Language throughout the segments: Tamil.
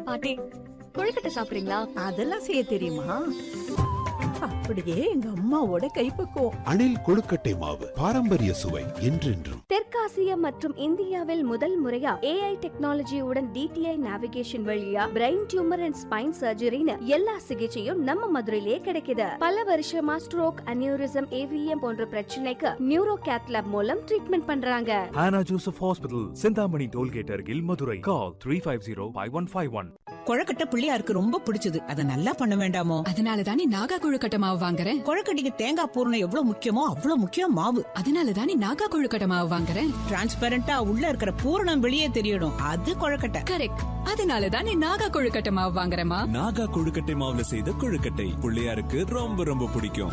பாட்டி கொழுக்கட்டை சாப்பிடுறீங்களா அதெல்லாம் செய்ய தெரியுமா அப்படியே எங்க அம்மாவோட கைப்பக்குவம் அணில் கொழுக்கட்டை மாவு பாரம்பரிய சுவை என்றென்றும் தெற்காசியா மற்றும் இந்தியாவில் முதல் முறையா ஏஐ டெக்னாலஜியுடன் டிடிஐ நேவிகேஷன் வழியா பிரெயின் டியூமர் அண்ட் ஸ்பைன் சர்ஜரின்னு எல்லா சிகிச்சையும் நம்ம மதுரையிலேயே கிடைக்குது பல வருஷமா ஸ்ட்ரோக் அனியூரிசம் ஏவிஎம் போன்ற பிரச்சனைக்கு நியூரோ கேத்லாப் மூலம் ட்ரீட்மெண்ட் பண்றாங்க Hannah Joseph Hospital, Sindhamani Tollgate Argil, Madurai. Call 350-5151. Kozhukattai பிள்ளையாருக்கு ரொம்ப பிடிச்சது அதை நல்லா பண்ண வேண்டாமோ அதனால தானே நாகா கொழுக்கட்டை மாவு வாங்குறேன் கொழக்கட்டைக்கு தேங்காய் பூரணம் எவ்வளவு முக்கியமோ அவ்வளவு முக்கியம் மாவு அதனால தானே நாகா கொழுக்கட்டை மாவு வாங்குறேன் டிரான்ஸ்பெரண்டா உள்ள இருக்கிற பூரணம் வெளியே தெரியணும் அது கொழக்கட்டை கரெக்ட் அதனால தானே நாகா கொழுக்கட்டை மாவு வாங்குறேமா நாகா கொழுக்கட்டை மாவுல செய்த கொழுக்கட்டை பிள்ளையாருக்கு ரொம்ப ரொம்ப பிடிக்கும்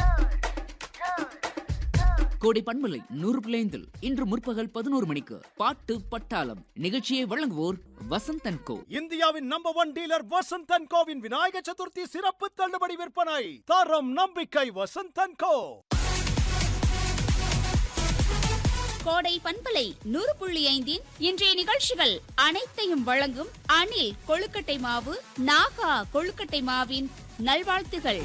கோடை பண்பலை நூறு பிள்ளைந்தில் இன்று முற்பகல் பதினோரு மணிக்கு பாட்டு பட்டாளம் நிகழ்ச்சியை வழங்குவோர் வசந்தன் கோ இந்தியாவின் நம்பர் ஒன் டீலர் வசந்தன் கோவின் விநாயக சதுர்த்தி சிறப்பு தள்ளுபடி விற்பனை தரம் நம்பிக்கை வசந்தன் கோ கோடை பண்பலை நூறு புள்ளி ஐந்தின் இன்றைய நிகழ்ச்சிகள் அனைத்தையும் வழங்கும் அணில் கொழுக்கட்டை மாவு நாகா கொழுக்கட்டை மாவின் நல்வாழ்த்துகள்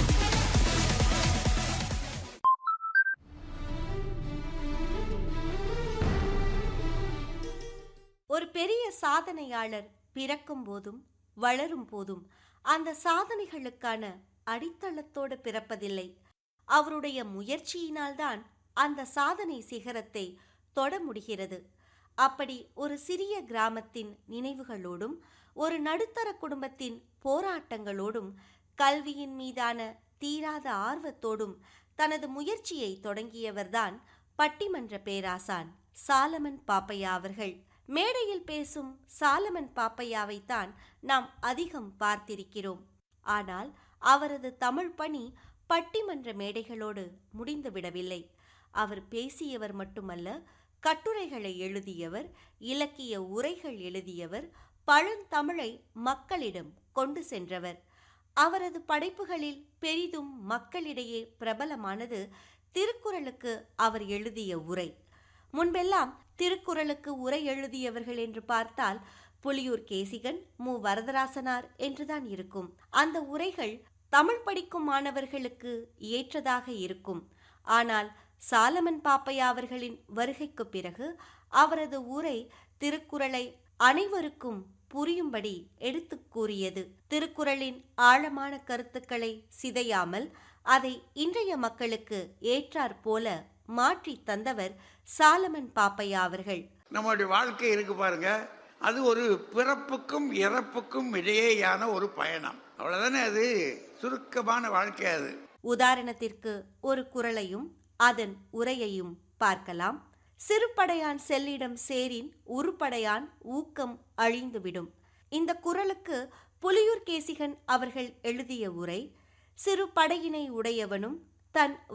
ஒரு பெரிய சாதனையாளர் பிறக்கும் போதும் வளரும் போதும் அந்த சாதனைகளுக்கான அடித்தளத்தோடு பிறப்பதில்லை அவருடைய முயற்சியினால்தான் அந்த சாதனை சிகரத்தை தொட முடிகிறது அப்படி ஒரு சிறிய கிராமத்தின் நினைவுகளோடும் ஒரு நடுத்தர குடும்பத்தின் போராட்டங்களோடும் கல்வியின் மீதான தீராத ஆர்வத்தோடும் தனது முயற்சியை தொடங்கியவர்தான் பட்டிமன்ற பேராசான் சாலமன் பாப்பையா அவர்கள் மேடையில் பேசும் சாலமன் பாப்பையாவைத்தான் நாம் அதிகம் பார்த்திருக்கிறோம் ஆனால் அவரது தமிழ் பணி பட்டிமன்ற மேடைகளோடு முடிந்துவிடவில்லை அவர் பேசியவர் மட்டுமல்ல கட்டுரைகளை எழுதியவர் இலக்கிய உரைகள் எழுதியவர் பழந்தமிழை மக்களிடம் கொண்டு சென்றவர் அவரது படைப்புகளில் பெரிதும் மக்களிடையே பிரபலமானது திருக்குறளுக்கு அவர் எழுதிய உரை முன்பெல்லாம் திருக்குறளுக்கு உரை எழுதியவர்கள் என்று பார்த்தால் புலியூர் கேசிகன் மு வரதராசனார் என்றுதான் இருக்கும் அந்த உரைகள் தமிழ் படிக்கும் மாணவர்களுக்கு ஏற்றதாக இருக்கும் ஆனால் சாலமன் பாப்பையா அவர்களின் வருகைக்கு பிறகு அவரது உரை திருக்குறளை அனைவருக்கும் புரியும்படி எடுத்துக் கூறியது திருக்குறளின் ஆழமான கருத்துக்களை சிதையாமல் அதை இன்றைய மக்களுக்கு ஏற்றாற் போல மாற்றி தந்தவர் சாலமன் பாப்பையா அவர்கள் நம்மளுடைய வாழ்க்கை இருக்கு பாருங்க அது ஒரு பிறப்புக்கும் இறப்புக்கும் இடையேயான ஒரு பயணம் அவ்வளவுதானே அது சுருக்கமான வாழ்க்கை அது உதாரணத்திற்கு ஒரு குறளையும் அதன் உரையையும் பார்க்கலாம் சிறுபடையான் செல்லிடம் சேரின் உருப்படையான் ஊக்கம் அழிந்துவிடும் இந்த குறளுக்கு புலியூர் கேசிகன் அவர்கள் எழுதிய உரை சிறு படையினை உடையவனும் தன்